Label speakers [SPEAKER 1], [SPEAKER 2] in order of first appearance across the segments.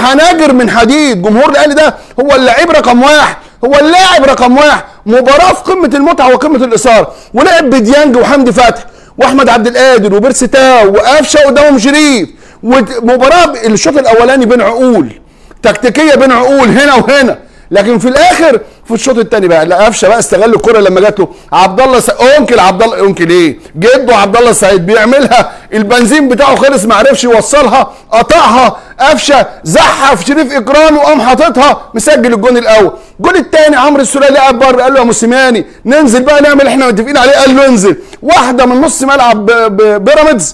[SPEAKER 1] بحناجر من حديد جمهور الاهلي ده هو اللعيب رقم واحد هو اللاعب رقم واحد مباراه في قمه المتعه وقمه الاثاره ولعب بديانج وحمدي فتحي واحمد عبد القادر وبيرسي تاو وقفشه قدامهم شريف ومباراه الشوط الاولاني بين عقول تكتيكيه بين عقول هنا وهنا لكن في الاخر في الشوط الثاني بقى لا قفشه بقى استغل الكره لما جات له عبد الله س... انكل عبد الله انكل ايه جده عبد الله السعيد بيعملها البنزين بتاعه خلص ما عرفش يوصلها قطعها قفشه زحف شريف اكرامي وقام حاططها مسجل الجون الاول الجون الثاني عمرو السوليه لعب بره قال له يا موسيماني ننزل بقى نعمل اللي احنا متفقين عليه قال له انزل واحده من نص ملعب ب- ب- بيراميدز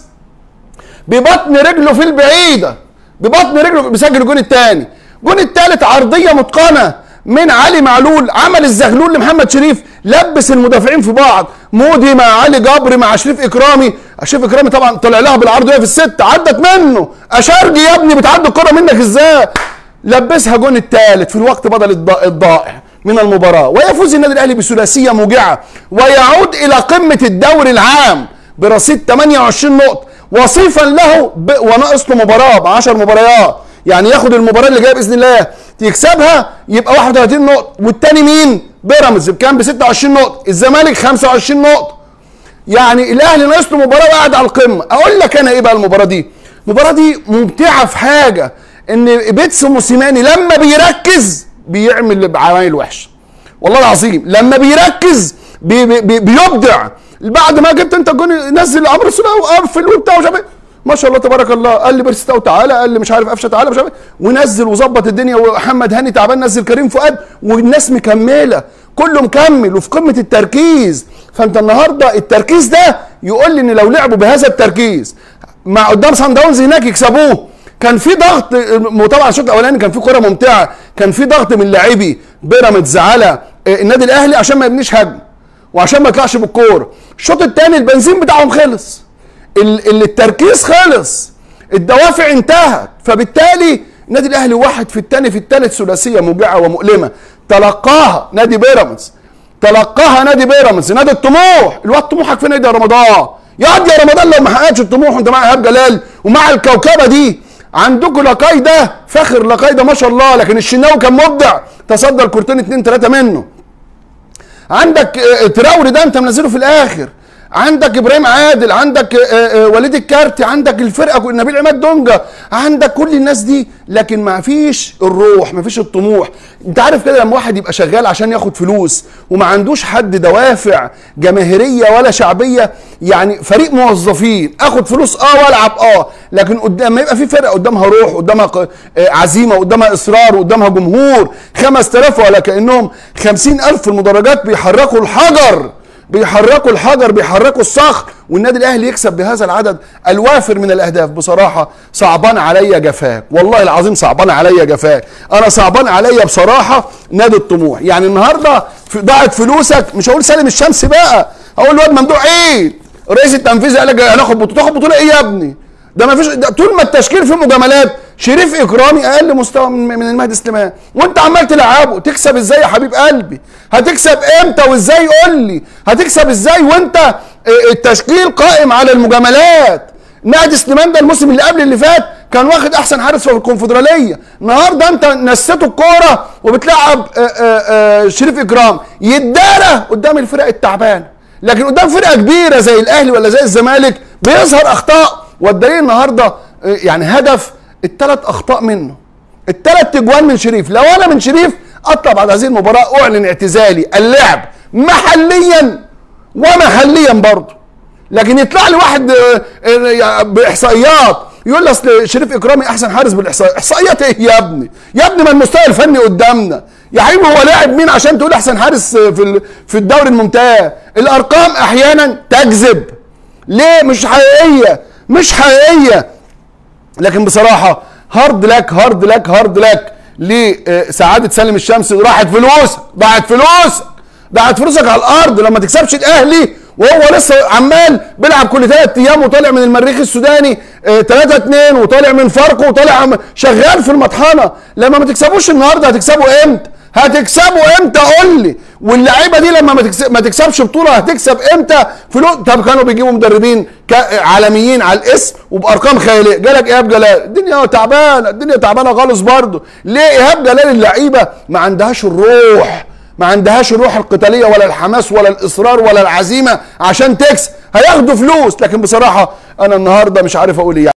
[SPEAKER 1] ببطن رجله في البعيده ببطن رجله بيسجل الجون الثاني الجون الثالث عرضيه متقنه من علي معلول عمل الزغلول لمحمد شريف لبس المدافعين في بعض مودي مع علي جبر مع شريف اكرامي شريف اكرامي طبعا طلع لها بالعرض وهي في الست عدت منه اشارجي يا ابني بتعدي الكره منك ازاي لبسها جون الثالث في الوقت بدل الض- الضائع من المباراه ويفوز النادي الاهلي بثلاثيه موجعه ويعود الى قمه الدوري العام برصيد 28 نقطه وصيفا له ب... وناقص له مباراه ب 10 مباريات يعني ياخد المباراه اللي جايه باذن الله يكسبها يبقى 31 نقطه والتاني مين بيراميدز كان ب 26 نقطه الزمالك 25 نقطه يعني الاهلي ناقص له مباراه وقاعد على القمه اقول لك انا ايه بقى المباراه دي المباراه دي ممتعه في حاجه ان بيتسو موسيماني لما بيركز بيعمل عمايل وحشه والله العظيم لما بيركز بي بي بي بيبدع بعد ما جبت انت الجون نزل عمرو السوليه وقفل وبتاع ومش عارف إيه. ما شاء الله تبارك الله قال لي بيرسي تاو تعالى قال لي مش عارف قفشه تعالى مش عارف إيه. ونزل وظبط الدنيا ومحمد هاني تعبان نزل كريم فؤاد والناس مكمله كله مكمل وفي قمه التركيز فانت النهارده التركيز ده يقول لي ان لو لعبوا بهذا التركيز مع قدام سان داونز هناك يكسبوه كان في ضغط طبعا الشوط الاولاني كان في كره ممتعه كان في ضغط من لاعبي بيراميدز على آه، النادي الاهلي عشان ما يبنيش هجم وعشان ما يطلعش بالكوره الشوط الثاني البنزين بتاعهم خلص ال- ال- التركيز خلص الدوافع انتهت فبالتالي النادي الاهلي واحد في الثاني في الثالث ثلاثيه موجعه ومؤلمه تلقاها نادي بيراميدز تلقاها نادي بيراميدز نادي الطموح الواد طموحك فين يا رمضان يا واد يا رمضان لو ما حققتش الطموح وانت مع ايهاب جلال ومع الكوكبه دي عندكم لقاي ده فاخر لقاي ده ما شاء الله لكن الشناوي كان مبدع تصدر كورتين اتنين تلاته منه عندك آه، تراوري ده انت منزله في الاخر عندك ابراهيم عادل عندك آه، آه، وليد الكارتي عندك الفرقه كل- نبيل عماد دونجا عندك كل الناس دي لكن ما فيش الروح ما فيش الطموح انت عارف كده لما واحد يبقى شغال عشان ياخد فلوس وما عندوش حد دوافع جماهيريه ولا شعبيه يعني فريق موظفين اخد فلوس اه والعب اه لكن قدام ما يبقى في فرقه قدامها روح قدامها ق- آه، عزيمه قدامها اصرار قدامها جمهور 5000 ولا كانهم 50000 في المدرجات بيحركوا الحجر بيحركوا الحجر بيحركوا الصخر والنادي الاهلي يكسب بهذا العدد الوافر من الاهداف بصراحه صعبان عليا جفاك والله العظيم صعبان عليا جفاك انا صعبان عليا بصراحه نادي الطموح يعني النهارده في- ضاعت فلوسك مش هقول سالم الشمس بقى هقول الواد ممدوح عيد رئيس التنفيذي قال لك هناخد بطوله تاخد بطوله ايه يا ابني ده ما فيش ده طول ما التشكيل فيه مجاملات شريف اكرامي اقل مستوى من من المهدي سليمان وانت عمال تلعبه تكسب ازاي يا حبيب قلبي هتكسب امتى وازاي قول لي هتكسب ازاي وانت اه، التشكيل قائم على المجاملات مهدي سليمان ده الموسم اللي قبل اللي فات كان واخد احسن حارس في الكونفدراليه النهارده انت نسيته الكوره وبتلعب اه، اه، اه، شريف اكرام يتدارى قدام الفرق التعبانه لكن قدام فرقه كبيره زي الاهلي ولا زي الزمالك بيظهر اخطاء والدليل النهارده آه، يعني هدف الثلاث اخطاء منه الثلاث تجوان من شريف لو انا من شريف اطلع بعد هذه المباراه اعلن اعتزالي اللعب محليا ومحليا برضه لكن يطلع لي واحد آه، آه، باحصائيات يقول لي اصل شريف اكرامي احسن حارس بالاحصائيات احصائيات ايه يا ابني يا ابني ما المستوى الفني قدامنا يا حبيبي هو لاعب مين عشان تقول احسن حارس في ال- في الدوري الممتاز الارقام احيانا تكذب ليه مش حقيقيه مش حقيقيه لكن بصراحه هارد لك هارد لك هارد لك لسعاده سالم الشمس راحت فلوسك ضاعت فلوسك ضاعت فلوسك على الارض لما تكسبش الاهلي وهو لسه عمال بيلعب كل ثلاث ايام وطالع من المريخ السوداني 3 2 وطالع من فاركو وطالع عم- شغال في المطحنه لما ما تكسبوش النهارده هتكسبوا امتى؟ هتكسبوا امتى قول لي واللعيبه دي لما ما تكسب ما تكسبش بطوله هتكسب امتى فلوس طب كانوا بيجيبوا مدربين كا- عالميين على الاسم وبارقام خياليه جالك ايهاب جلال الدنيا تعبانه الدنيا تعبانه خالص برضه ليه ايهاب جلال اللعيبه ما عندهاش الروح ما عندهاش الروح القتاليه ولا الحماس ولا الاصرار ولا العزيمه عشان تكسب هياخدوا فلوس لكن بصراحه انا النهارده مش عارف اقول ايه